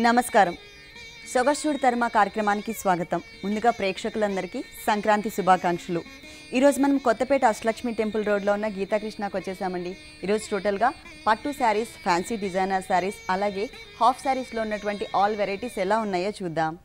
నమస్కారం సొగస్టుడి తర్మ కార్యక్రమానికి స్వాగతం ముందుగా ప్రేక్షకులందరికీ సంక్రాంతి శుభాకాంక్షలు ఈరోజు మనం కొత్తపేట అష్టలక్ష్మి టెంపుల్ రోడ్లో ఉన్న గీతాకృష్ణకు వచ్చేసామండి ఈరోజు టోటల్గా పట్టు శారీస్ ఫ్యాన్సీ డిజైనర్ శారీస్ అలాగే హాఫ్ శారీస్లో ఉన్నటువంటి ఆల్ వెరైటీస్ ఎలా ఉన్నాయో చూద్దాం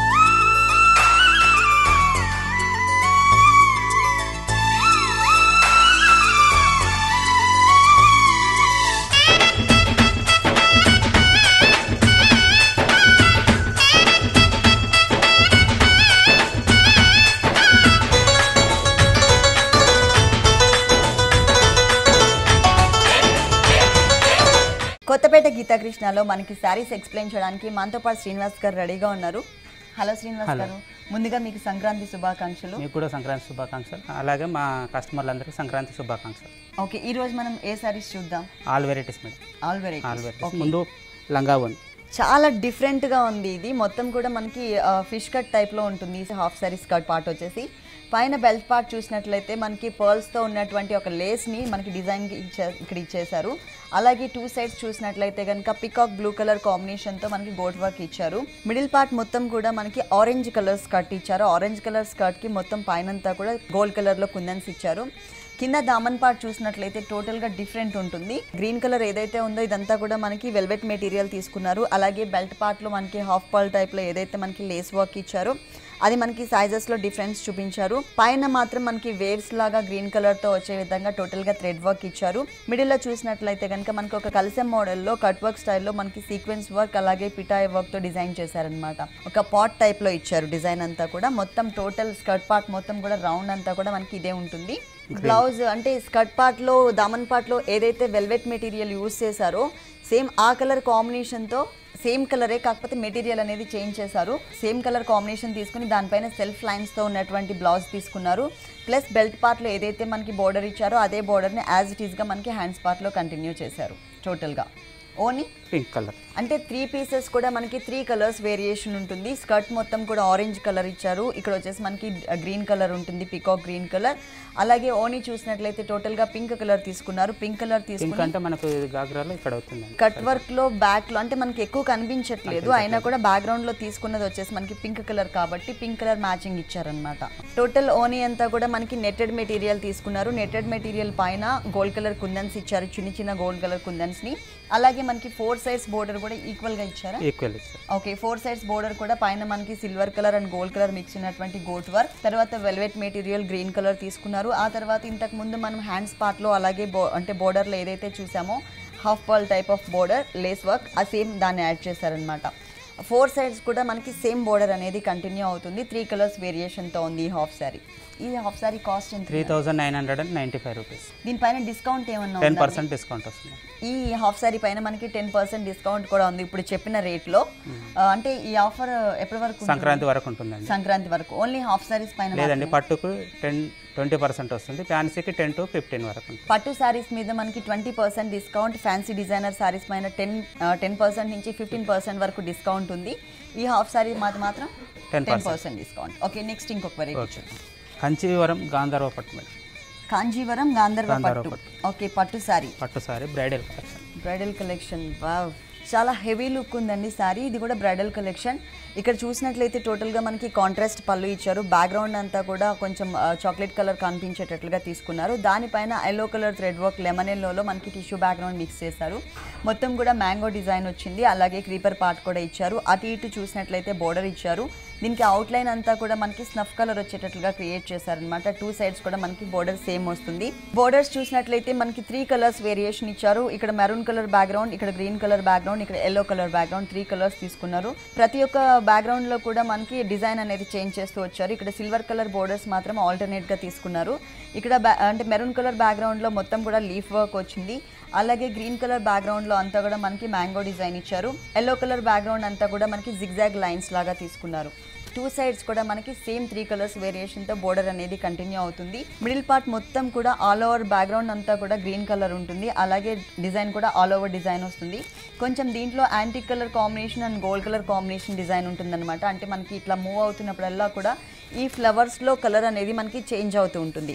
కొత్తపేట గీతాకృష్ణలో మనకి శారీస్ ఎక్స్ప్లెయిన్ చేయడానికి మనతో పాటు శ్రీనివాస్ గారు రెడీగా ఉన్నారు హలో శ్రీనివాస్ గారు ముందుగా మీకు సంక్రాంతి శుభాకాంక్షలు మీకు కూడా సంక్రాంతి శుభాకాంక్షలు అలాగే మా కస్టమర్లందరికీ సంక్రాంతి శుభాకాంక్షలు ఓకే ఈ రోజు మనం ఏ శారీస్ చూద్దాం all varieties madam all variety all varieties ముందు లంగావోన్ చాలా డిఫరెంట్గా ఉంది ఇది మొత్తం కూడా మనకి ఫిష్ కట్ టైప్లో ఉంటుంది హాఫ్ సారీ స్కర్ట్ పార్ట్ వచ్చేసి పైన బెల్ట్ పార్ట్ చూసినట్లయితే మనకి పర్ల్స్తో ఉన్నటువంటి ఒక లేస్ని మనకి డిజైన్ ఇచ్చే ఇక్కడ ఇచ్చేశారు అలాగే టూ సైడ్స్ చూసినట్లయితే కనుక పికాక్ బ్లూ కలర్ కాంబినేషన్తో మనకి గోట్ వర్క్ ఇచ్చారు మిడిల్ పార్ట్ మొత్తం కూడా మనకి ఆరెంజ్ కలర్ స్కర్ట్ ఇచ్చారు ఆరెంజ్ కలర్ స్కర్ట్కి మొత్తం పైనంతా కూడా గోల్డ్ కలర్లో కుందన్స్ ఇచ్చారు కింద దామన్ పార్ట్ చూసినట్లయితే టోటల్ గా డిఫరెంట్ ఉంటుంది గ్రీన్ కలర్ ఏదైతే ఉందో ఇదంతా కూడా మనకి వెల్వెట్ మెటీరియల్ తీసుకున్నారు అలాగే బెల్ట్ పార్ట్ లో మనకి హాఫ్ పాల్ టైప్ లో ఏదైతే మనకి లేస్ వర్క్ ఇచ్చారో అది మనకి సైజెస్ లో డిఫరెన్స్ చూపించారు పైన మాత్రం మనకి వేవ్స్ లాగా గ్రీన్ కలర్ తో వచ్చే విధంగా టోటల్ గా థ్రెడ్ వర్క్ ఇచ్చారు మిడిల్ లో చూసినట్లయితే కనుక మనకి ఒక కలసం మోడల్లో కట్ వర్క్ స్టైల్లో మనకి సీక్వెన్స్ వర్క్ అలాగే పిటాయ్ వర్క్ తో డిజైన్ చేశారనమాట ఒక పాట్ టైప్ లో ఇచ్చారు డిజైన్ అంతా కూడా మొత్తం టోటల్ స్కర్ట్ పార్ట్ మొత్తం కూడా రౌండ్ అంతా కూడా మనకి ఇదే ఉంటుంది బ్లౌజ్ అంటే స్కర్ట్ పార్ట్ లో దామన్ పార్ట్ లో ఏదైతే వెల్వెట్ మెటీరియల్ యూస్ చేశారో సేమ్ ఆ కలర్ కాంబినేషన్ తో సేమ్ కలరే కాకపోతే మెటీరియల్ అనేది చేంజ్ చేశారు సేమ్ కలర్ కాంబినేషన్ తీసుకుని దానిపైన సెల్ఫ్ లైన్స్ తో ఉన్నటువంటి బ్లౌజ్ తీసుకున్నారు ప్లస్ బెల్ట్ పార్ట్ లో ఏదైతే మనకి బోర్డర్ ఇచ్చారో అదే బోర్డర్ ని యాజ్ ఇట్ ఈస్ గా మనకి హ్యాండ్స్ పార్ట్ లో కంటిన్యూ చేశారు టోటల్ గా ఓనీ పింక్ కలర్ అంటే త్రీ పీసెస్ కూడా మనకి త్రీ కలర్స్ వేరియేషన్ ఉంటుంది స్కర్ట్ మొత్తం కూడా ఆరెంజ్ కలర్ ఇచ్చారు ఇక్కడ వచ్చేసి మనకి గ్రీన్ కలర్ ఉంటుంది పికాక్ గ్రీన్ కలర్ అలాగే ఓనీ చూసినట్లయితే టోటల్ గా పింక్ కలర్ తీసుకున్నారు పింక్ కలర్ పింక్ తీసుకుని అంటే మనకు ఇది గాగ్రాలో ఇక్కడ అవుతుందండి కట్ వర్క్ లో బ్యాక్ లో అంటే మనకి ఎక్కువ కనిపించట్లేదు అయినా కూడా బ్యాక్గ్రౌండ్ లో తీసుకున్నది వచ్చేసి మనకి పింక్ కలర్ కాబట్టి పింక్ కలర్ మ్యాచింగ్ ఇచ్చారనమాట టోటల్ ఓనీ అంతా కూడా మనకి నెట్టెడ్ మెటీరియల్ తీసుకున్నారు నెట్టెడ్ మెటీరియల్ పైన గోల్డ్ కలర్ కుందన్స్ ఇచ్చారు చిన్న చిన్న గోల్డ్ కలర్ కుందన్స్ ని అలాగే మనకి ఫోర్ సైడ్స్ బోర్డర్ కూడా ఈక్వల్ గా ఇచ్చారా ఈక్వల్ ఇచ్చారు ఓకే ఫోర్ సైడ్స్ బోర్డర్ కూడా పైన మనకి silver colour and gold colour mix ఉన్నటువంటి గోట్ వర్క్ తర్వాత వెల్వెట్ మెటీరియల్ గ్రీన్ కలర్ తీసుకున్నారు ఆ తర్వాత ఇంతకు ముందు మనం హ్యాండ్స్ పార్ట్ లో అలాగే బో అంటే border లో ఏదైతే చూసామో half pearl type of border lace work ఆ సేమ్ దాన్ని యాడ్ చేశారనమాట ఫోర్ సైడ్స్ కూడా మనకి సేమ్ బోర్డర్ అనేది కంటిన్యూ అవుతుంది త్రీ కలర్స్ వేరియేషన్తో ఉంది ఈ హాఫ్ శారీ ఈ హాఫ్ శారీ కాస్ట్ ఎంత three thousand nine hundred and ninety five rupees దీనిపైన డిస్కౌంట్ ఏమన్నా టెన్ ఉందా పర్సెంట్ డిస్కౌంట్ వస్తుంది ఈ హాఫ్ సారీ పైన మనకి టెన్ పర్సెంట్ డిస్కౌంట్ కూడా ఉంది ఇప్పుడు చెప్పిన రేట్లో ఆ, అంటే ఈ ఆఫర్ ఎప్పటి వరకు ఉంటుంది? సంక్రాంతి వరకు ఉంటుందండి సంక్రాంతి వరకు ఓన్లీ హాఫ్ సారీస్ పైన లేదండి పట్టుకు టెన్ ట్వంటీ పర్సెంట్ వస్తుంది ఫ్యాన్సీకి టెన్ టు ఫిఫ్టీన్ వరకు ఉంటుంది పట్టు శారీస్ మీద మనకి twenty percent discount fancy designer saris పైన టెన్ టెన్ పర్సెంట్ నుంచి ఫిఫ్టీన్ పర్సెంట్ వరకు డిస్కౌంట్ ఉంది ఈ హాఫ్ సారీ మాది మాత్రం 10% ten percent discount okay next ఇంకొక వెరైటీ ఓకే కంచీవరం గాంధర్వ పట్టు మేడం కాంజీవరం గాంధర్వ గాంధర్వ పట్టు ఓకే పట్టు సారీ పట్టు sari bridal collection bridal collection wow చాలా హెవీ లుక్ ఉందండి సారీ ఇది కూడా బ్రైడల్ కలెక్షన్ ఇక్కడ చూసినట్లయితే టోటల్గా మనకి కాంట్రాస్ట్ పళ్ళు ఇచ్చారు బ్యాక్గ్రౌండ్ అంతా కూడా కొంచెం చాక్లెట్ కలర్ కనిపించేటట్లుగా తీసుకున్నారు దానిపైన yellow colour thread work lemon ఎల్లోలో మనకి టిష్యూ బ్యాక్గ్రౌండ్ మిక్స్ చేశారు మొత్తం కూడా మ్యాంగో డిజైన్ వచ్చింది అలాగే క్రీపర్ పార్ట్ కూడా ఇచ్చారు అటు ఇటు చూసినట్లయితే బోర్డర్ ఇచ్చారు దీనికి అవుట్లైన్ అంతా కూడా మనకి స్నఫ్ కలర్ వచ్చేటట్లుగా క్రియేట్ చేశారనమాట టూ సైడ్స్ కూడా మనకి బోర్డర్ సేమ్ వస్తుంది బోర్డర్స్ చూసినట్లయితే మనకి త్రీ కలర్స్ వేరియేషన్ ఇచ్చారు ఇక్కడ మెరూన్ కలర్ బ్యాక్గ్రౌండ్ ఇక్కడ గ్రీన్ కలర్ బ్యాక్గ్రౌండ్ ఇక్కడ yellow colour background three colours తీసుకున్నారు ప్రతి ఒక్క బ్యాక్గ్రౌండ్ లో కూడా మనకి డిజైన్ అనేది చేంజ్ చేస్తూ వచ్చారు ఇక్కడ సిల్వర్ కలర్ బోర్డర్స్ మాత్రం ఆల్టర్నేట్ గా తీసుకున్నారు ఇక్కడ ba- అంటే మెరూన్ కలర్ బ్యాక్గ్రౌండ్ లో మొత్తం కూడా లీఫ్ వర్క్ వచ్చింది అలాగే గ్రీన్ కలర్ బ్యాక్గ్రౌండ్ లో అంతా కూడా మనకి మ్యాంగో డిజైన్ ఇచ్చారు ఎల్లో కలర్ బ్యాక్గ్రౌండ్ అంతా కూడా మనకి జిగ్జాగ్ లైన్స్ లాగా తీసుకున్నారు టూ సైడ్స్ కూడా మనకి సేమ్ త్రీ కలర్స్ వేరియేషన్తో బోర్డర్ అనేది కంటిన్యూ అవుతుంది మిడిల్ పార్ట్ మొత్తం కూడా ఆల్ ఓవర్ బ్యాక్గ్రౌండ్ అంతా కూడా గ్రీన్ కలర్ ఉంటుంది అలాగే డిజైన్ కూడా ఆల్ ఓవర్ డిజైన్ వస్తుంది కొంచెం దీంట్లో antique colour combination and gold colour combination design ఉంటుందన్నమాట అంటే మనకి ఇట్లా మూవ్ అవుతున్నప్పుడల్లా కూడా ఈ ఫ్లవర్స్లో కలర్ అనేది మనకి చేంజ్ అవుతూ ఉంటుంది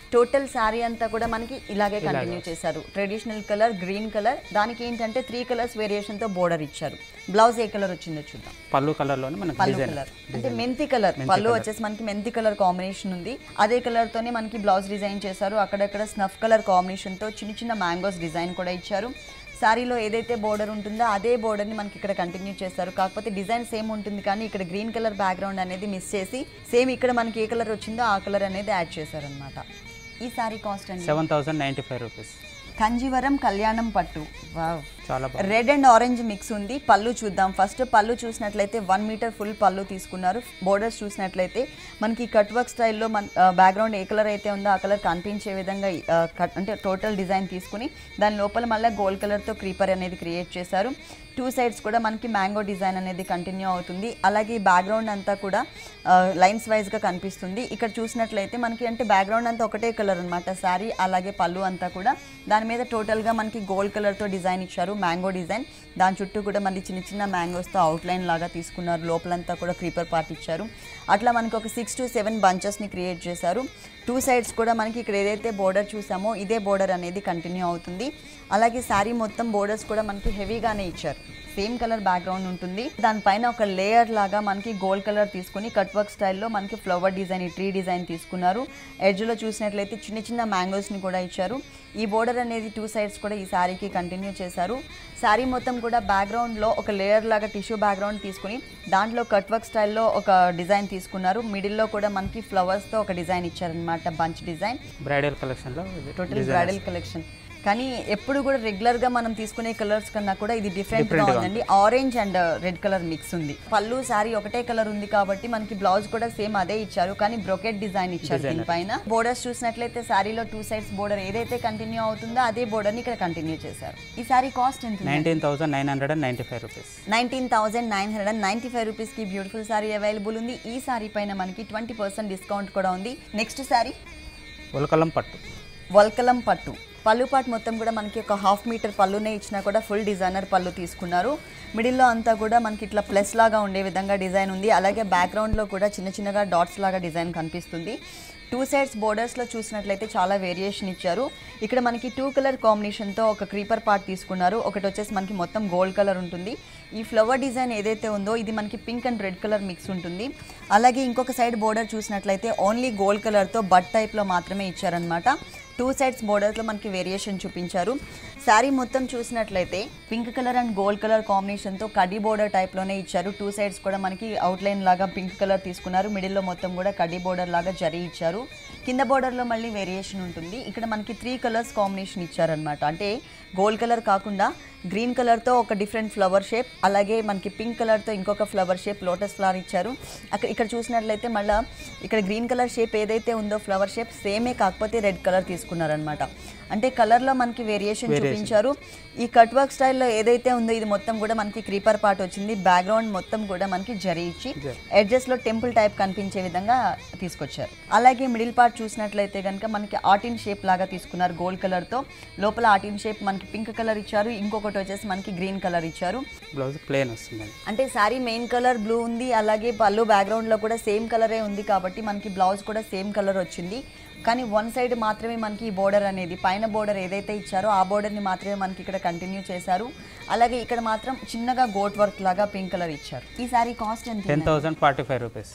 టోటల్ శారీ అంతా కూడా మనకి ఇలాగే కంటిన్యూ చేశారు ట్రెడిషనల్ కలర్ గ్రీన్ కలర్ దానికి ఏంటంటే త్రీ కలర్స్ వేరియేషన్ తో బోర్డర్ ఇచ్చారు బ్లౌజ్ ఏ కలర్ వచ్చిందో చూద్దాం పళ్ళు కలర్లోనే మనకి పళ్ళు డిజైన్ కలర్ అంటే మెంతి కలర్ పళ్ళు వచ్చేసి మనకి మెంతి కలర్ కాంబినేషన్ ఉంది అదే కలర్ తోనే మనకి బ్లౌజ్ డిజైన్ చేశారు అక్కడక్కడ స్నఫ్ కలర్ కాంబినేషన్ తో చిన్న చిన్న మ్యాంగోస్ డిజైన్ కూడా ఇచ్చారు శారీలో ఏదైతే బోర్డర్ ఉంటుందో అదే బోర్డర్ని మనకి ఇక్కడ కంటిన్యూ చేస్తారు కాకపోతే డిజైన్ సేమ్ ఉంటుంది కానీ ఇక్కడ గ్రీన్ కలర్ బ్యాక్గ్రౌండ్ అనేది మిస్ చేసి సేమ్ ఇక్కడ మనకి ఏ కలర్ వచ్చిందో ఆ కలర్ అనేది యాడ్ చేశారనమాట ఈ శారీ కాస్ట్ అండి seven thousand ninety five rupees Kanjeevaram కళ్యాణం పట్టు వావ్ చాలా బాగుంది రెడ్ అండ్ ఆరెంజ్ మిక్స్ ఉంది పళ్ళు చూద్దాం ఫస్ట్ పళ్ళు చూసినట్లయితే వన్ మీటర్ ఫుల్ పళ్ళు తీసుకున్నారు బోర్డర్స్ చూసినట్లయితే మనకి కట్ వర్క్ స్టైల్లో మన బ్యాక్గ్రౌండ్ ఏ కలర్ అయితే ఉందో ఆ కలర్ కనిపించే విధంగా ఆ, cut- అంటే టోటల్ డిజైన్ తీసుకుని దాని లోపల మళ్ళీ గోల్డ్ కలర్తో క్రీపర్ అనేది క్రియేట్ చేశారు టూ సైడ్స్ కూడా మనకి మ్యాంగో డిజైన్ అనేది కంటిన్యూ అవుతుంది అలాగే ఈ బ్యాక్గ్రౌండ్ అంతా కూడా లైన్స్ వైజ్గా కనిపిస్తుంది ఇక్కడ చూసినట్లయితే మనకి అంటే బ్యాక్గ్రౌండ్ అంతా ఒకటే కలర్ అనమాట శారీ అలాగే పళ్ళు అంతా కూడా దాని మీద టోటల్గా మనకి గోల్డ్ కలర్తో డిజైన్ ఇచ్చారు మ్యాంగో డిజైన్ దాని చుట్టూ కూడా మళ్ళీ చిన్న చిన్న మ్యాంగోస్తో అవుట్లైన్ లాగా తీసుకున్నారు లోపలంతా కూడా క్రీపర్ పార్ట్ ఇచ్చారు అట్లా మనకి ఒక సిక్స్ టు సెవెన్ బంచెస్ని క్రియేట్ చేశారు టూ సైడ్స్ కూడా మనకి ఇక్కడ ఏదైతే బోర్డర్ చూసామో ఇదే బోర్డర్ అనేది కంటిన్యూ అవుతుంది అలాగే శారీ మొత్తం బోర్డర్స్ కూడా మనకి హెవీగానే ఇచ్చారు సేమ్ కలర్ బ్యాక్గ్రౌండ్ ఉంటుంది దానిపైన ఒక లేయర్ లాగా మనకి గోల్డ్ కలర్ తీసుకుని కట్ వర్క్ స్టైల్లో మనకి ఫ్లవర్ డిజైన్ ఈ ట్రీ డిజైన్ తీసుకున్నారు ఎడ్జ్లో చూసినట్లయితే చిన్న చిన్న మ్యాంగోస్ని కూడా ఇచ్చారు ఈ బోర్డర్ అనేది టూ సైడ్స్ కూడా ఈ శారీకి కంటిన్యూ చేశారు శారీ మొత్తం కూడా బ్యాక్గ్రౌండ్లో ఒక లేయర్ లాగా టిష్యూ బ్యాక్గ్రౌండ్ తీసుకుని దాంట్లో కట్ వర్క్ స్టైల్లో ఒక డిజైన్ తీసుకున్నారు మిడిల్లో కూడా మనకి ఫ్లవర్స్తో ఒక డిజైన్ ఇచ్చారనమాట బంచ్ డిజైన్ బ్రైడల్ కలెక్షన్లో టోటల్ బ్రైడల్ కలెక్షన్ కానీ ఎప్పుడు కూడా రెగ్యులర్ గా మనం తీసుకునే కలర్స్ కన్నా కూడా ఇది డిఫరెంట్ గా Different గా ఉందండి orange and red colour mix ఉంది పళ్ళు సారీ ఒకటే కలర్ ఉంది కాబట్టి మనకి బ్లౌజ్ కూడా సేమ్ అదే ఇచ్చారు కానీ బ్రొకెట్ డిజైన్ ఇచ్చారు దీనిపైన బోర్డర్స్ చూసినట్లయితే శారీలో టూ సైడ్స్ బోర్డర్ ఏదైతే కంటిన్యూ అవుతుందో అదే బోర్డర్ ని ఇక్కడ కంటిన్యూ చేశారు ఈ సారీ కాస్ట్ ఎంత nineteen thousand nine hundred and ninety five rupees nineteen thousand nine hundred and ninety five రూపీస్కి బ్యూటిఫుల్ సారీ అవైలబుల్ ఉంది ఈ సారీ పైన మనకి ట్వంటీ పర్సెంట్ డిస్కౌంట్ కూడా ఉంది నెక్స్ట్ సారీ ఉలకలం పట్టు వల్కలం పట్టు పళ్ళు పాటు మొత్తం కూడా మనకి ఒక హాఫ్ మీటర్ పళ్ళునే ఇచ్చినా కూడా ఫుల్ డిజైనర్ పళ్ళు తీసుకున్నారు మిడిల్లో అంతా కూడా మనకి ఇట్లా ప్లస్ లాగా ఉండే విధంగా డిజైన్ ఉంది అలాగే బ్యాక్గ్రౌండ్లో కూడా చిన్న చిన్నగా డాట్స్ లాగా డిజైన్ కనిపిస్తుంది టూ సైడ్స్ బోర్డర్స్లో చూసినట్లయితే చాలా వేరియేషన్ ఇచ్చారు ఇక్కడ మనకి టూ కలర్ కాంబినేషన్తో ఒక క్రీపర్ పార్ట్ తీసుకున్నారు ఒకటి వచ్చేసి మనకి మొత్తం గోల్డ్ కలర్ ఉంటుంది ఈ ఫ్లవర్ డిజైన్ ఏదైతే ఉందో ఇది మనకి pink and red colour mix ఉంటుంది అలాగే ఇంకొక సైడ్ బోర్డర్ చూసినట్లయితే ఓన్లీ గోల్డ్ కలర్తో బట్ టైప్లో మాత్రమే ఇచ్చారనమాట టూ సైడ్స్ బోర్డర్స్లో మనకి వేరియేషన్ చూపించారు శారీ మొత్తం చూసినట్లయితే pink colour and gold colour కాంబినేషన్తో కడ్డీ బోర్డర్ టైప్లోనే ఇచ్చారు టూ సైడ్స్ కూడా మనకి అవుట్లైన్ లాగా పింక్ కలర్ తీసుకున్నారు మిడిల్లో మొత్తం కూడా కడ్డీ బోర్డర్ లాగా జరీ ఇచ్చారు కింద బోర్డర్లో మళ్ళీ వేరియేషన్ ఉంటుంది ఇక్కడ మనకి త్రీ కలర్స్ కాంబినేషన్ ఇచ్చారనమాట అంటే గోల్డ్ కలర్ కాకుండా గ్రీన్ కలర్తో ఒక డిఫరెంట్ ఫ్లవర్ షేప్ అలాగే మనకి పింక్ కలర్తో ఇంకొక ఫ్లవర్ షేప్ లోటస్ ఫ్లవర్ ఇచ్చారు అక్కడ ఇక్కడ చూసినట్లయితే మళ్ళీ ఇక్కడ గ్రీన్ కలర్ షేప్ ఏదైతే ఉందో ఫ్లవర్ షేప్ సేమే కాకపోతే రెడ్ కలర్ తీసుకున్నారనమాట అంటే కలర్లో మనకి వేరియేషన్ చూపించారు ఈ కట్ వర్క్ స్టైల్లో ఏదైతే ఉందో ఇది మొత్తం కూడా మనకి క్రీపర్ పార్ట్ వచ్చింది బ్యాక్గ్రౌండ్ మొత్తం కూడా మనకి జరీ ఇచ్చి ఎడ్జెస్లో టెంపుల్ టైప్ కనిపించే విధంగా తీసుకొచ్చారు అలాగే మిడిల్ పార్ట్ చూసినట్లయితే కనుక మనకి ఆటిన్ షేప్ లాగా తీసుకున్నారు గోల్డ్ కలర్తో లోపల ఆటిన్ షేప్ మనకి పింక్ కలర్ ఇచ్చారు ఇంకొకటి వచ్చేసి మనకి గ్రీన్ కలర్ ఇచ్చారు బ్లౌజ్ ప్లేన్ వస్తుందండి అంటే శారీ మెయిన్ కలర్ బ్లూ ఉంది అలాగే పళ్ళు బ్యాక్గ్రౌండ్లో కూడా సేమ్ కలరే ఉంది కాబట్టి మనకి బ్లౌజ్ కూడా సేమ్ కలర్ వచ్చింది కానీ వన్ సైడ్ మాత్రమే మనకి ఈ బోర్డర్ అనేది పైన బోర్డర్ ఏదైతే ఇచ్చారో ఆ బోర్డర్ని మాత్రమే మనకి ఇక్కడ కంటిన్యూ చేశారు అలాగే ఇక్కడ మాత్రం చిన్నగా గోట్ వర్క్ లాగా పింక్ కలర్ ఇచ్చారు ఈ శారీ కాస్ట్ ఎంత ten thousand forty five rupees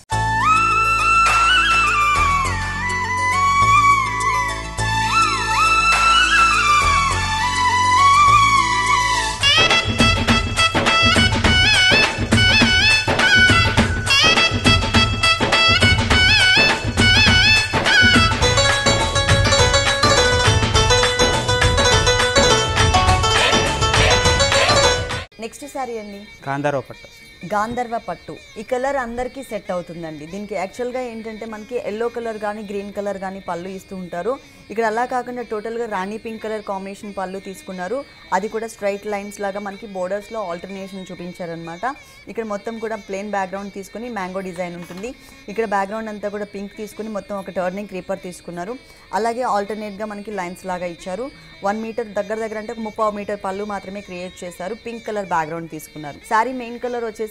next sari అండి కాందారో పట్టు గాంధర్వ పట్టు ఈ కలర్ అందరికీ సెట్ అవుతుందండి దీనికి యాక్చువల్గా ఏంటంటే మనకి ఎల్లో కలర్ కానీ గ్రీన్ కలర్ కానీ పళ్ళు ఇస్తూ ఉంటారు ఇక్కడ అలా కాకుండా టోటల్గా రాణి పింక్ కలర్ కాంబినేషన్ పళ్ళు తీసుకున్నారు అది కూడా స్ట్రైట్ లైన్స్ లాగా మనకి బోర్డర్స్లో ఆల్టర్నేషన్ చూపించారనమాట ఇక్కడ మొత్తం కూడా ప్లెయిన్ బ్యాక్గ్రౌండ్ తీసుకుని మ్యాంగో డిజైన్ ఉంటుంది ఇక్కడ బ్యాక్గ్రౌండ్ అంతా కూడా పింక్ తీసుకుని మొత్తం ఒక టర్నింగ్ క్రీపర్ తీసుకున్నారు అలాగే ఆల్టర్నేట్గా మనకి లైన్స్ లాగా ఇచ్చారు వన్ మీటర్ దగ్గర దగ్గర అంటే ఒక ముప్పావు మీటర్ పళ్ళు మాత్రమే క్రియేట్ చేశారు పింక్ కలర్ బ్యాక్గ్రౌండ్ తీసుకున్నారు శారీ మెయిన్ కలర్ వచ్చేసి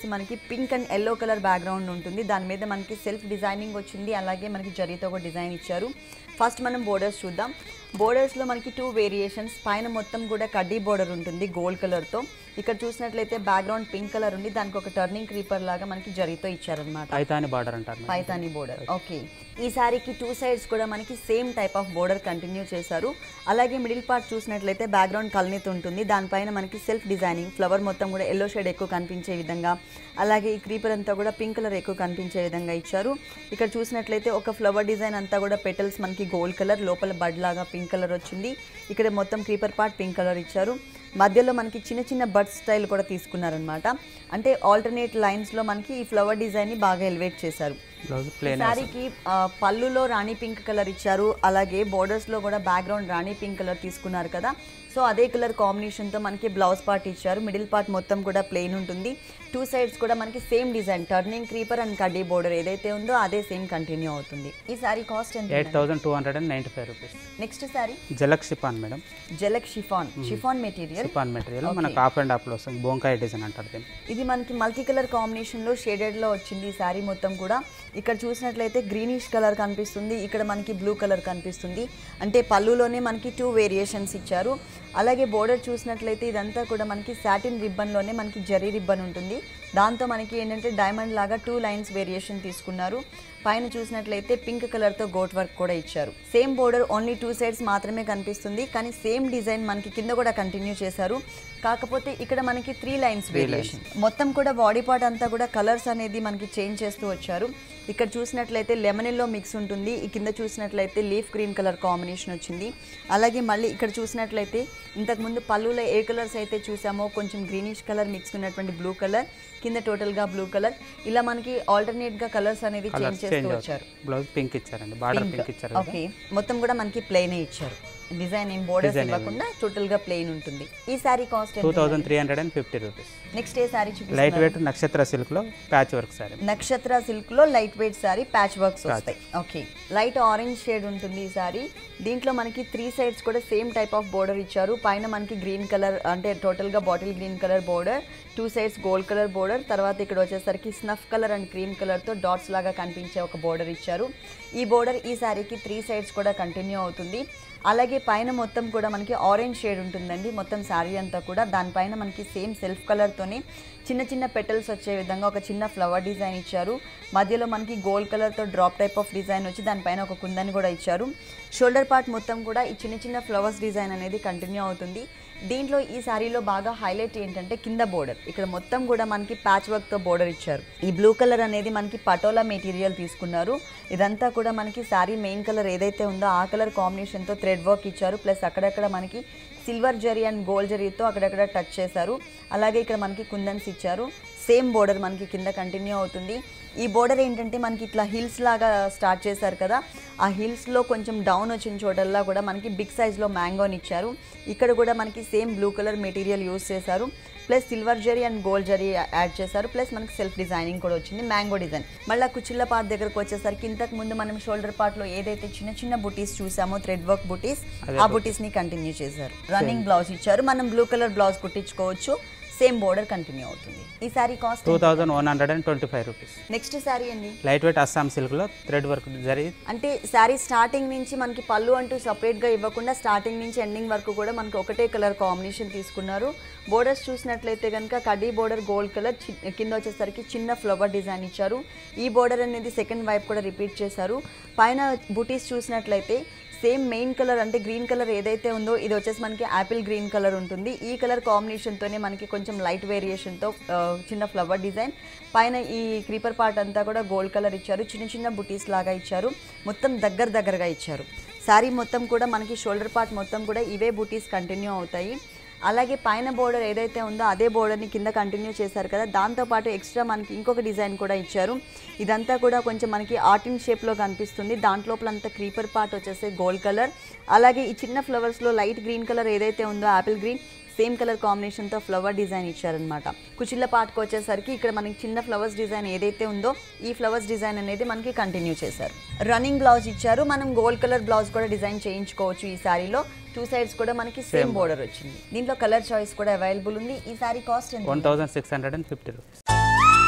వచ్చేసి మనకి pink and yellow colour background ఉంటుంది దాని మీద మనకి సెల్ఫ్ డిజైనింగ్ వచ్చింది అలాగే మనకి జరీతో కూడా డిజైన్ ఇచ్చారు ఫస్ట్ మనం బోర్డర్స్ చూద్దాం బోర్డర్స్లో మనకి టూ వేరియేషన్స్ పైన మొత్తం కూడా కడ్డీ బోర్డర్ ఉంటుంది గోల్డ్ కలర్తో ఇక్కడ చూసినట్లయితే బ్యాక్గ్రౌండ్ పింక్ కలర్ ఉంది దానికి ఒక టర్నింగ్ క్రీపర్ లాగా మనకి జరీతో ఇచ్చారనమాట పైతాని బార్డర్ అంటారు మేడం. పైతాని బోర్డర్ ఓకే ఈ శారీకి టూ సైడ్స్ కూడా మనకి same type of border continue చేశారు అలాగే మిడిల్ పార్ట్ చూసినట్లయితే బ్యాక్గ్రౌండ్ కల్నీత్ ఉంటుంది దానిపైన మనకి సెల్ఫ్ డిజైనింగ్ ఫ్లవర్ మొత్తం కూడా ఎల్లో షేడ్ ఎక్కువ కనిపించే విధంగా అలాగే ఈ క్రీపర్ అంతా కూడా పింక్ కలర్ ఎక్కువ కనిపించే విధంగా ఇచ్చారు ఇక్కడ చూసినట్లయితే ఒక ఫ్లవర్ డిజైన్ అంతా కూడా పెటల్స్ మనకి గోల్డ్ కలర్ లోపల బడ్ లాగా పింక్ కలర్ వచ్చింది ఇక్కడ మొత్తం క్రీపర్ పార్ట్ పింక్ కలర్ ఇచ్చారు మధ్యలో మనకి చిన్న చిన్న బర్డ్ స్టైల్ కూడా తీసుకున్నారనమాట అంటే ఆల్టర్నేట్ లైన్స్లో మనకి ఈ ఫ్లవర్ డిజైన్ని బాగా ఎలివేట్ చేశారు బ్లౌజ్ ప్లేన్ శారీకి ఆ, పళ్ళులో రాణి పింక్ కలర్ ఇచ్చారు అలాగే borders లో కూడా బ్యాక్గ్రౌండ్ రాణి పింక్ కలర్ తీసుకున్నారు కదా సో అదే కలర్ కాంబినేషన్తో మనకి బ్లౌజ్ పార్ట్ ఇచ్చారు మిడిల్ పార్ట్ మొత్తం కూడా ప్లెయిన్ ఉంటుంది టూ సైడ్స్ కూడా మనకి same design turning creeper and కడ్డీ బోర్డర్ ఏదైతే ఉందో అదే సేమ్ కంటిన్యూ అవుతుంది ఈ శారీ కాస్ట్ ఎంత eight thousand two hundred and ninety five rupees next sari Jhalak chiffon madam Jhalak chiffon chiffon material chiffon material మనకు ఆఫ్ అండ్ ఆఫ్లో వస్తుంది బొంకాయ డిజైన్ అంటారు దీన్ని ఇది మనకి మల్టీ కలర్ కాంబినేషన్లో షేడెడ్లో వచ్చింది ఈ శారీ మొత్తం కూడా ఇక్కడ చూసినట్లయితే గ్రీనిష్ కలర్ కనిపిస్తుంది ఇక్కడ మనకి బ్లూ కలర్ కనిపిస్తుంది అంటే పళ్ళులోనే మనకి టూ వేరియేషన్స్ ఇచ్చారు అలాగే బోర్డర్ చూసినట్లయితే ఇదంతా కూడా మనకి సాటిన్ రిబ్బన్లోనే మనకి జరీ రిబ్బన్ ఉంటుంది దాంతో మనకి ఏంటంటే డైమండ్ లాగా టూ లైన్స్ వేరియేషన్ తీసుకున్నారు పైన చూసినట్లయితే పింక్ కలర్తో గోట్ వర్క్ కూడా ఇచ్చారు same border only two sides మాత్రమే కనిపిస్తుంది కానీ సేమ్ డిజైన్ మనకి కింద కూడా కంటిన్యూ చేశారు కాకపోతే ఇక్కడ మనకి త్రీ లైన్స్ వేరియేషన్ మొత్తం కూడా బాడీ పార్ట్ అంతా కూడా కలర్స్ అనేది మనకి చేంజ్ చేస్తూ వచ్చారు ఇక్కడ చూసినట్లయితే లెమన్ ఎల్లో మిక్స్ ఉంటుంది ఈ కింద చూసినట్లయితే లీఫ్ గ్రీన్ కలర్ కాంబినేషన్ వచ్చింది అలాగే మళ్ళీ ఇక్కడ చూసినట్లయితే ఇంతకుముందు పళ్ళులో ఏ కలర్స్ అయితే చూసామో కొంచెం గ్రీనిష్ కలర్ మిక్స్ ఉన్నటువంటి బ్లూ కలర్ కింద టోటల్గా బ్లూ కలర్ ఇలా మనకి ఆల్టర్నేట్గా కలర్స్ అనేది చేంజ్ కలర్స్ చేస్తూ చేంజ్ వచ్చారు అవుతుంది బ్లౌజ్ పింక్ ఇచ్చారండి బార్డర్ పింక్ ఇచ్చారు కదా. ఓకే మొత్తం కూడా మనకి ప్లెయిన్ ఇచ్చారు డిజైన్ ఏం బోర్డర్స్ ఇవ్వకుండా టోటల్ గా ప్లెయిన్ ఉంటుంది ఈ sari cost two thousand three hundred and fifty rupees next ఏ సారీ చూపిస్తారు లైట్ వెయిట్ నక్షత్ర సిల్క్లో patch work sari Nakshatra silk లో light weight sari patch works వస్తాయి ఓకే లైట్ ఆరెంజ్ షేడ్ ఉంటుంది ఈ సారీ దీంట్లో మనకి త్రీ సైడ్స్ కూడా సేమ్ టైప్ ఆఫ్ బోర్డర్ ఇచ్చారు పైన మనకి గ్రీన్ కలర్ అంటే టోటల్ గా bottle green colour border two sides gold colour border తర్వాత ఇక్కడ వచ్చేసరికి snuff colour and cream colour తో డాట్స్ లాగా కనిపించే ఒక బోర్డర్ ఇచ్చారు ఈ బోర్డర్ ఈ సారీకి త్రీ సైడ్స్ కూడా కంటిన్యూ అవుతుంది అలాగే పైన మొత్తం కూడా మనకి ఆరెంజ్ షేడ్ ఉంటుందండి మొత్తం శారీ అంతా కూడా దానిపైన మనకి సేమ్ సెల్ఫ్ కలర్తోనే చిన్న చిన్న పెటల్స్ వచ్చే విధంగా ఒక చిన్న ఫ్లవర్ డిజైన్ ఇచ్చారు మధ్యలో మనకి గోల్డ్ కలర్తో డ్రాప్ టైప్ ఆఫ్ డిజైన్ వచ్చి దానిపైన ఒక కుందని కూడా ఇచ్చారు షోల్డర్ పార్ట్ మొత్తం కూడా ఈ చిన్న చిన్న ఫ్లవర్స్ డిజైన్ అనేది కంటిన్యూ అవుతుంది దీంట్లో ఈ శారీలో బాగా హైలైట్ ఏంటంటే కింద బోర్డర్ ఇక్కడ మొత్తం కూడా మనకి ప్యాచ్ వర్క్తో బోర్డర్ ఇచ్చారు ఈ బ్లూ కలర్ అనేది మనకి పటోలా మెటీరియల్ తీసుకున్నారు ఇదంతా కూడా మనకి శారీ మెయిన్ కలర్ ఏదైతే ఉందో ఆ కలర్ కాంబినేషన్తో థ్రెడ్ వర్క్ ఇచ్చారు ప్లస్ అక్కడక్కడ మనకి సిల్వర్ జరీ అండ్ గోల్డ్ జరీతో అక్కడక్కడ టచ్ చేశారు అలాగే ఇక్కడ మనకి కుందన్స్ ఇచ్చారు సేమ్ బోర్డర్ మనకి కింద కంటిన్యూ అవుతుంది ఈ బోర్డర్ ఏంటంటే మనకి ఇట్లా హిల్స్ లాగా స్టార్ట్ చేశారు కదా ఆ హిల్స్లో కొంచెం డౌన్ వచ్చిన చోటల్లా కూడా మనకి బిగ్ సైజ్లో మ్యాంగోని ఇచ్చారు ఇక్కడ కూడా మనకి same blue colour material use చేశారు plus silver zari and gold zari add చేశారు ప్లస్ మనకి సెల్ఫ్ డిజైనింగ్ కూడా వచ్చింది మ్యాంగో డిజైన్ మళ్ళీ కుచిళ్ళ పార్ట్ దగ్గరకు వచ్చేసరికి ఇంతకు ముందు మనం షోల్డర్ పార్ట్లో ఏదైతే చిన్న చిన్న బుటీస్ చూసామో థ్రెడ్ వర్క్ బుటీస్ ఆ బుటీస్ని కంటిన్యూ చేశారు రన్నింగ్ బ్లౌజ్ ఇచ్చారు మనం బ్లూ కలర్ బ్లౌజ్ కుట్టించుకోవచ్చు సేమ్ బోర్డర్ కంటిన్యూ అవుతుంది ఈ sari cost two thousand one hundred and twenty five rupees next sari అండి లైట్ వెయిట్ అస్సాం సిల్క్లో థ్రెడ్ వర్క్ జరి అంటే శారీ స్టార్టింగ్ నుంచి మనకి పళ్ళు అంటూ సపరేట్గా ఇవ్వకుండా స్టార్టింగ్ నుంచి ఎండింగ్ వరకు కూడా మనకి ఒకటే కలర్ కాంబినేషన్ తీసుకున్నారు బోర్డర్స్ చూసినట్లయితే కనుక కడ్డీ బోర్డర్ గోల్డ్ కలర్ కింద వచ్చేసరికి చిన్న ఫ్లవర్ డిజైన్ ఇచ్చారు ఈ బోర్డర్ అనేది సెకండ్ వైపు కూడా రిపీట్ చేశారు పైన బుటీస్ చూసినట్లయితే సేమ్ మెయిన్ కలర్ అంటే గ్రీన్ కలర్ ఏదైతే ఉందో ఇది వచ్చేసి మనకి యాపిల్ గ్రీన్ కలర్ ఉంటుంది ఈ కలర్ కాంబినేషన్తోనే మనకి కొంచెం లైట్ వేరియేషన్తో చిన్న ఫ్లవర్ డిజైన్ పైన ఈ క్రీపర్ పార్ట్ అంతా కూడా గోల్డ్ కలర్ ఇచ్చారు చిన్న చిన్న బుటీస్ లాగా ఇచ్చారు మొత్తం దగ్గర దగ్గరగా ఇచ్చారు శారీ మొత్తం కూడా మనకి షోల్డర్ పార్ట్ మొత్తం కూడా ఇవే బుటీస్ కంటిన్యూ అవుతాయి అలాగే పైన బోర్డర్ ఏదైతే ఉందో అదే బోర్డర్ని కింద కంటిన్యూ చేశారు కదా దాంతోపాటు ఎక్స్ట్రా మనకి ఇంకొక డిజైన్ కూడా ఇచ్చారు ఇదంతా కూడా కొంచెం మనకి ఆర్టిన్ షేప్లో కనిపిస్తుంది దాంట్లోపల అంతా క్రీపర్ పార్ట్ వచ్చేసి గోల్డ్ కలర్ అలాగే ఈ చిన్న ఫ్లవర్స్లో లైట్ గ్రీన్ కలర్ ఏదైతే ఉందో యాపిల్ గ్రీన్ సేమ్ కలర్ కాంబినేషన్తో ఫ్లవర్ డిజైన్ ఇచ్చారనమాట కుచిళ్ళ పాటకు వచ్చేసరికి ఇక్కడ మనకి చిన్న ఫ్లవర్స్ డిజైన్ ఏదైతే ఉందో ఈ ఫ్లవర్స్ డిజైన్ అనేది మనకి కంటిన్యూ చేశారు రన్నింగ్ బ్లౌజ్ ఇచ్చారు మనం గోల్డ్ కలర్ బ్లౌజ్ కూడా డిజైన్ చేయించుకోవచ్చు ఈ శారీలో టూ సైడ్స్ కూడా మనకి సేమ్ బోర్డర్ వచ్చింది దీంట్లో కలర్ చాయిస్ కూడా అవైలబుల్ ఉంది ఈ శారీ కాస్ట్ ఎంత one thousand six hundred and fifty rupees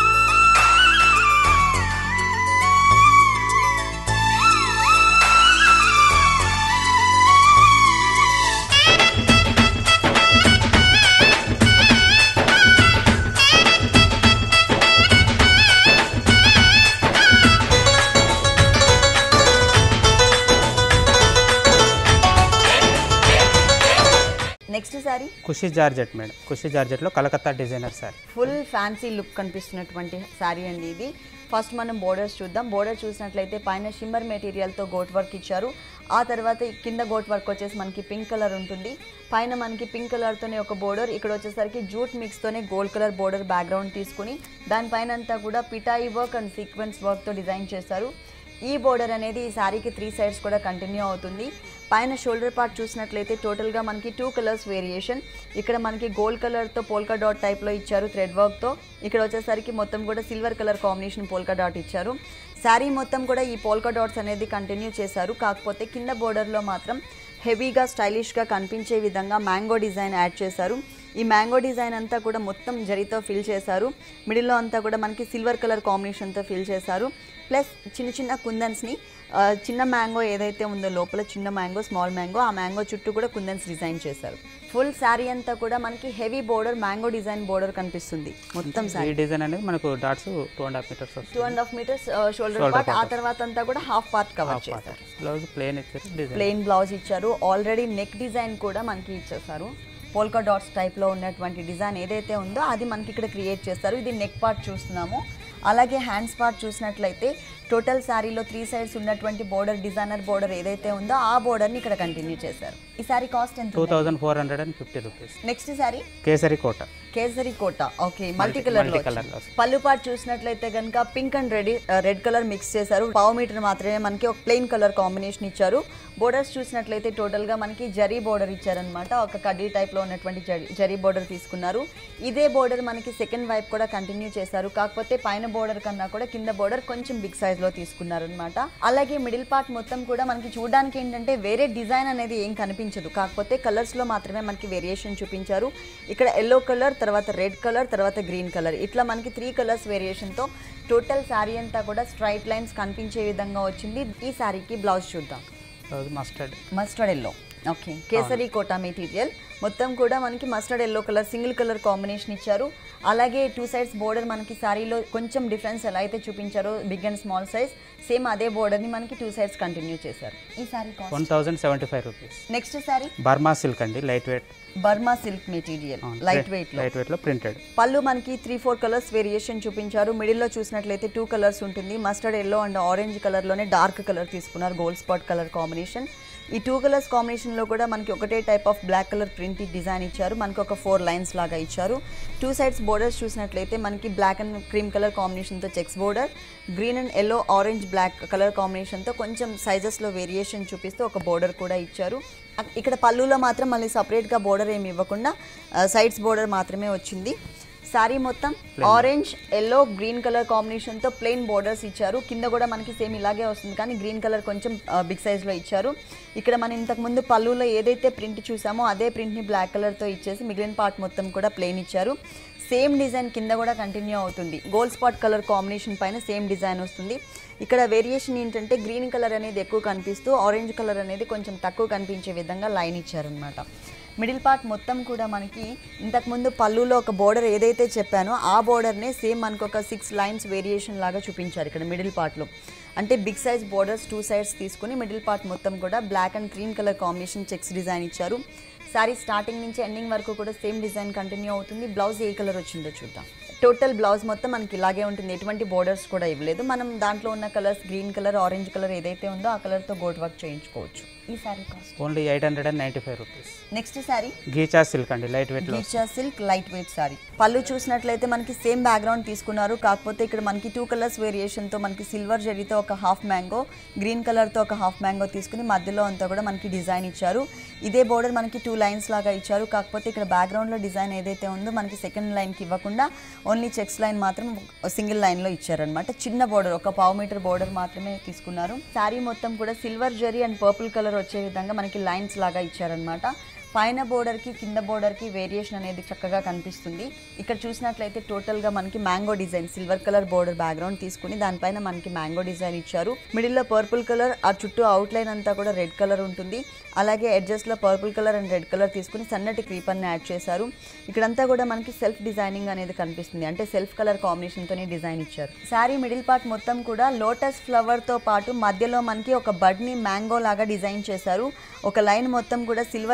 sari Khushi georgette madam Khushi జార్జెట్లో Calcutta designer sari full fancy look కనిపిస్తున్నటువంటి శారీ అండి ఇది ఫస్ట్ మనం బోర్డర్స్ చూద్దాం బోర్డర్ చూసినట్లయితే పైన షిమ్మర్ మెటీరియల్తో గోట్ వర్క్ ఇచ్చారు ఆ తర్వాత ఈ కింద గోట్ వర్క్ వచ్చేసి మనకి పింక్ కలర్ ఉంటుంది పైన మనకి పింక్ కలర్తోనే ఒక బోర్డర్ ఇక్కడ వచ్చేసరికి జూట్ మిక్స్తోనే గోల్డ్ కలర్ బోర్డర్ బ్యాక్గ్రౌండ్ తీసుకుని దానిపైన అంతా కూడా పిటాయి వర్క్ అండ్ సీక్వెన్స్ వర్క్తో డిజైన్ చేశారు ఈ బోర్డర్ అనేది ఈ శారీకి త్రీ సైడ్స్ కూడా కంటిన్యూ అవుతుంది పైన షోల్డర్ పార్ట్ చూసినట్లయితే టోటల్గా మనకి టూ కలర్స్ వేరియేషన్ ఇక్కడ మనకి గోల్డ్ కలర్తో పోల్కా డాట్ టైప్లో ఇచ్చారు థ్రెడ్ వర్క్తో ఇక్కడ వచ్చేసరికి మొత్తం కూడా silver colour combination polka dot ఇచ్చారు శారీ మొత్తం కూడా ఈ పోల్కా డాట్స్ అనేది కంటిన్యూ చేశారు కాకపోతే కింద బోర్డర్లో మాత్రం హెవీగా స్టైలిష్గా కనిపించే విధంగా మ్యాంగో డిజైన్ యాడ్ చేశారు ఈ మ్యాంగో డిజైన్ అంతా కూడా మొత్తం జరీతో ఫిల్ చేశారు మిడిల్లో అంతా కూడా మనకి సిల్వర్ కలర్ కాంబినేషన్తో ఫిల్ చేశారు ప్లస్ చిన్న చిన్న కుందన్స్ని ఆ, చిన్న మ్యాంగో ఏదైతే ఉందో లోపల చిన్న మ్యాంగో స్మాల్ మ్యాంగో ఆ మ్యాంగో చుట్టూ కూడా కుందన్స్ డిజైన్ చేశారు ఫుల్ శారీ అంతా కూడా మనకి heavy border mango design border కనిపిస్తుంది మొత్తం ఈ శారీ డిజైన్ అనేది మనకు dots two and half metres two వస్తుంది and half metres shoulder part ఆ తర్వాత అంతా కూడా హాఫ్ పార్ట్ కవర్ చేశారు బ్లౌజ్ ప్లేన్ ఇచ్చారు డిజైన్ ప్లెయిన్ బ్లౌజ్ ఇచ్చారు ఆల్రెడీ నెక్ డిజైన్ కూడా మనకి ఇచ్చేసారు పోల్కా డాట్స్ టైప్లో ఉన్నటువంటి డిజైన్ ఏదైతే ఉందో అది మనకి ఇక్కడ క్రియేట్ చేస్తారు ఇది నెక్ పార్ట్ చూస్తున్నాము అలాగే హ్యాండ్స్ పార్ట్ చూసినట్లయితే టోటల్ శారీలో త్రీ సైడ్స్ ఉన్నటువంటి బోర్డర్ డిజైనర్ బోర్డర్ ఏదైతే ఉందో ఆ బోర్డర్ని ఇక్కడ కంటిన్యూ చేశారు ఈ శారీ కాస్ట్ ఎంత two thousand four hundred and fifty rupees next sari Kesari Kota Kesari Kota okay multi colour multi colour లో వస్తుంది. పళ్ళు పాటు చూసినట్లయితే కనుక pink and red red colour mix చేశారు పావు మీటర్ మాత్రమే మనకి ఒక ప్లెయిన్ కలర్ కాంబినేషన్ ఇచ్చారు బోర్డర్స్ చూసినట్లయితే టోటల్ గా మనకి జరీ బోర్డర్ ఇచ్చారనమాట ఒక కడ్డీ టైప్ లో ఉన్నటువంటి జరీ జరీ బోర్డర్ తీసుకున్నారు ఇదే బోర్డర్ మనకి సెకండ్ వైపు కూడా కంటిన్యూ చేశారు కాకపోతే పైన బోర్డర్ కన్నా కూడా కింద బోర్డర్ కొంచెం బిగ్ సైజ్ లో తీసుకున్నారు అనమాట అలాగే మిడిల్ పార్ట్ మొత్తం కూడా మనకి చూడడానికి ఏంటంటే వేరే డిజైన్ అనేది ఏం కనిపించదు కాకపోతే కలర్స్ లో మాత్రమే మనకి వేరియేషన్ చూపించారు ఇక్కడ ఎల్లో కలర్ తర్వాత రెడ్ కలర్ తర్వాత గ్రీన్ కలర్ ఇట్లా మనకి త్రీ కలర్స్ వేరియేషన్తో టోటల్ శారీ అంతా కూడా స్ట్రైట్ లైన్స్ కనిపించే విధంగా వచ్చింది ఈ శారీకి బ్లౌజ్ చూద్దాం blouse mustard mustard yellow okay Kesari Kota material మొత్తం కూడా మనకి mustard yellow colour single colour combination ఇచ్చారు అలాగే టూ సైడ్స్ బోర్డర్ మనకి శారీలో కొంచెం డిఫరెన్స్ ఎలా అయితే చూపించారో big and small size same అదే బోర్డర్ని మనకి టూ సైడ్స్ కంటిన్యూ చేశారు ఈ sari cost one thousand seventy five rupees next sari Burma silk అండి light weight Burma silk material light weight లో లైట్ వెయిట్లో ప్రింటెడ్ పళ్ళు మనకి త్రీ ఫోర్ కలర్స్ వేరియేషన్ చూపించారు మిడిల్లో చూసినట్లయితే టూ కలర్స్ ఉంటుంది మస్టర్డ్ ఎల్లో అండ్ ఆరెంజ్ కలర్లోనే డార్క్ కలర్ తీసుకున్నారు గోల్డ్ స్పాట్ కలర్ కాంబినేషన్ ఈ టూ కలర్స్ కాంబినేషన్లో కూడా మనకి ఒకటే type of black colour print design ఇచ్చారు మనకి ఒక ఫోర్ లైన్స్ లాగా ఇచ్చారు టూ సైడ్స్ బోర్డర్స్ చూసినట్లయితే మనకి బ్లాక్ అండ్ క్రీమ్ కలర్ కాంబినేషన్తో checks border green and yellow orange black colour కాంబినేషన్తో కొంచెం సైజెస్లో వేరియేషన్ చూపిస్తూ ఒక బోర్డర్ కూడా ఇచ్చారు అక్- ఇక్కడ పళ్ళులో మాత్రం మళ్ళీ సపరేట్గా బోర్డర్ ఏమి ఇవ్వకుండా సైడ్స్ బోర్డర్ మాత్రమే వచ్చింది శారీ మొత్తం ఆరెంజ్ ఎల్లో గ్రీన్ కలర్ కాంబినేషన్తో ప్లెయిన్ బోర్డర్స్ ఇచ్చారు కింద కూడా మనకి సేమ్ ఇలాగే వస్తుంది కానీ గ్రీన్ కలర్ కొంచెం బిగ్ సైజ్లో ఇచ్చారు ఇక్కడ మనం ఇంతకు ముందు పళ్ళులో ఏదైతే ప్రింట్ చూసామో అదే ప్రింట్ని బ్లాక్ కలర్తో ఇచ్చేసి మిగిలిన పార్ట్ మొత్తం కూడా ప్లెయిన్ ఇచ్చారు సేమ్ డిజైన్ కింద కూడా కంటిన్యూ అవుతుంది గోల్డ్ స్పాట్ కలర్ కాంబినేషన్ పైన సేమ్ డిజైన్ వస్తుంది ఇక్కడ వేరియేషన్ ఏంటంటే గ్రీన్ కలర్ అనేది ఎక్కువ కనిపిస్తూ ఆరెంజ్ కలర్ అనేది కొంచెం తక్కువ కనిపించే విధంగా లైన్ ఇచ్చారనమాట మిడిల్ పార్ట్ మొత్తం కూడా మనకి ఇంతకుముందు పళ్ళులో ఒక బోర్డర్ ఏదైతే చెప్పానో ఆ బోర్డర్నే సేమ్ మనకు ఒక సిక్స్ లైన్స్ వేరియేషన్ లాగా చూపించారు ఇక్కడ మిడిల్ పార్ట్లో అంటే big size borders two sides తీసుకుని మిడిల్ పార్ట్ మొత్తం కూడా black and cream colour combination checks design ఇచ్చారు శారీ స్టార్టింగ్ నుంచి ఎండింగ్ వరకు కూడా సేమ్ డిజైన్ కంటిన్యూ అవుతుంది బ్లౌజ్ ఏ కలర్ వచ్చిందో చూద్దాం టోటల్ బ్లౌజ్ మొత్తం మనకి ఇలాగే ఉంటుంది ఎటువంటి బోర్డర్స్ కూడా ఇవ్వలేదు మనం దాంట్లో ఉన్న colours green colour orange colour ఏదైతే ఉందో ఆ కలర్తో గోట్ వర్క్ చేయించుకోవచ్చు ఈ sari cost only eight hundred and ninety five rupees next sari Ghicha silk అండి లైట్ వెయిట్లో Ghicha silk light weight sari పళ్ళు చూసినట్లయితే మనకి సేమ్ బ్యాక్గ్రౌండ్ తీసుకున్నారు కాకపోతే ఇక్కడ మనకి టూ కలర్స్ వేరియేషన్తో మనకి సిల్వర్ జరీతో ఒక హాఫ్ మ్యాంగో గ్రీన్ కలర్తో ఒక హాఫ్ మ్యాంగో తీసుకుని మధ్యలో అంతా కూడా మనకి డిజైన్ ఇచ్చారు ఇదే బోర్డర్ మనకి టూ లైన్స్ లాగా ఇచ్చారు కాకపోతే ఇక్కడ బ్యాక్గ్రౌండ్లో డిజైన్ ఏదైతే ఉందో మనకి సెకండ్ లైన్కి ఇవ్వకుండా ఓన్లీ చెక్స్ లైన్ మాత్రం సింగిల్ లైన్లో ఇచ్చారనమాట చిన్న బోర్డర్ ఒక పావు మీటర్ బోర్డర్ మాత్రమే తీసుకున్నారు శారీ మొత్తం కూడా silver zari and purple colour వచ్చే విధంగా మనకి లైన్స్ లాగా ఇచ్చారనమాట పైన బోర్డర్కి కింద బోర్డర్కి వేరియేషన్ అనేది చక్కగా కనిపిస్తుంది ఇక్కడ చూసినట్లయితే టోటల్గా మనకి mango design silver colour border background తీసుకుని దానిపైన మనకి మ్యాంగో డిజైన్ ఇచ్చారు మిడిల్లో పర్పుల్ కలర్ ఆ చుట్టూ అవుట్లైన్ అంతా కూడా రెడ్ కలర్ ఉంటుంది అలాగే ఎడ్జస్ట్లో purple colour and red colour తీసుకుని సన్నటి క్రీపర్ని యాడ్ చేశారు ఇక్కడంతా కూడా మనకి సెల్ఫ్ డిజైనింగ్ అనేది కనిపిస్తుంది అంటే సెల్ఫ్ కలర్ కాంబినేషన్తోనే డిజైన్ ఇచ్చారు శారీ మిడిల్ పార్ట్ మొత్తం కూడా లోటస్ ఫ్లవర్తో పాటు మధ్యలో మనకి ఒక బడ్ని మ్యాంగో లాగా డిజైన్ చేశారు ఒక లైన్ మొత్తం కూడా సిల్వర్ జరీ ఉంటుంది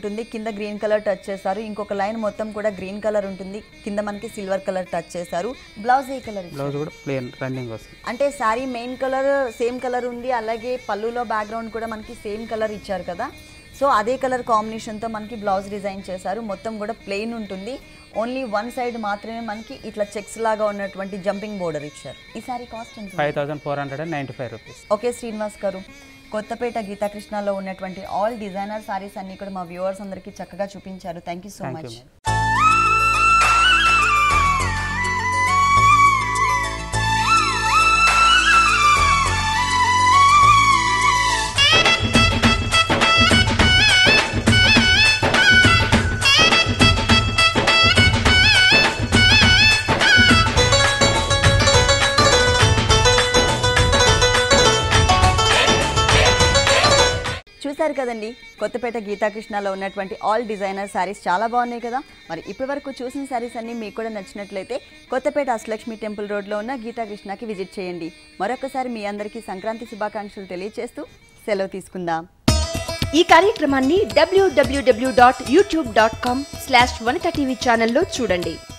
ఉంటుంది కింద గ్రీన్ కలర్ టచ్ చేశారు ఇంకొక లైన్ మొత్తం కూడా గ్రీన్ కలర్ ఉంటుంది కింద మనకి సిల్వర్ కలర్ టచ్ చేశారు బ్లౌజ్ ఏ కలర్ బ్లౌజ్ కూడా ప్లేన్ రన్నింగ్ వస్తుంది అంటే sari main colour same colour ఉంది అలాగే పళ్ళులో బ్యాక్గ్రౌండ్ కూడా మనకి సేమ్ కలర్ ఇచ్చారు కదా సో అదే కలర్ కాంబినేషన్తో మనకి బ్లౌజ్ డిజైన్ చేశారు మొత్తం కూడా ప్లెయిన్ ఉంటుంది ఓన్లీ వన్ సైడ్ మాత్రమే మనకి ఇట్లా చెక్స్ లాగా ఉన్నటువంటి జంపింగ్ బోర్డర్ ఇచ్చారు ఈ సారీ కాస్ట్ ఎంత five thousand four hundred and ninety five rupees okay Srinivas గారు కొత్తపేట గీతాకృష్ణలో ఉన్నటువంటి ఆల్ డిజైనర్ సారీస్ అన్ని కూడా మా వ్యూవర్స్ అందరికీ చక్కగా చూపించారు thank you so thank you much madam చూశారు కదండి కొత్తపేట గీతాకృష్ణలో ఉన్నటువంటి ఆల్ డిజైనర్ శారీస్ చాలా బాగున్నాయి కదా మరి ఇప్పటి వరకు చూసిన శారీస్ అన్ని మీకు కూడా నచ్చినట్లయితే కొత్తపేట అష్టలక్ష్మి టెంపుల్ రోడ్లో ఉన్న గీతాకృష్ణకి విజిట్ చేయండి మరొకసారి మీ అందరికీ సంక్రాంతి శుభాకాంక్షలు తెలియజేస్తూ సెలవు తీసుకుందాం ఈ కార్యక్రమాన్ని WWW dot YouTube dot com slash Vanitha TV ఛానల్లో చూడండి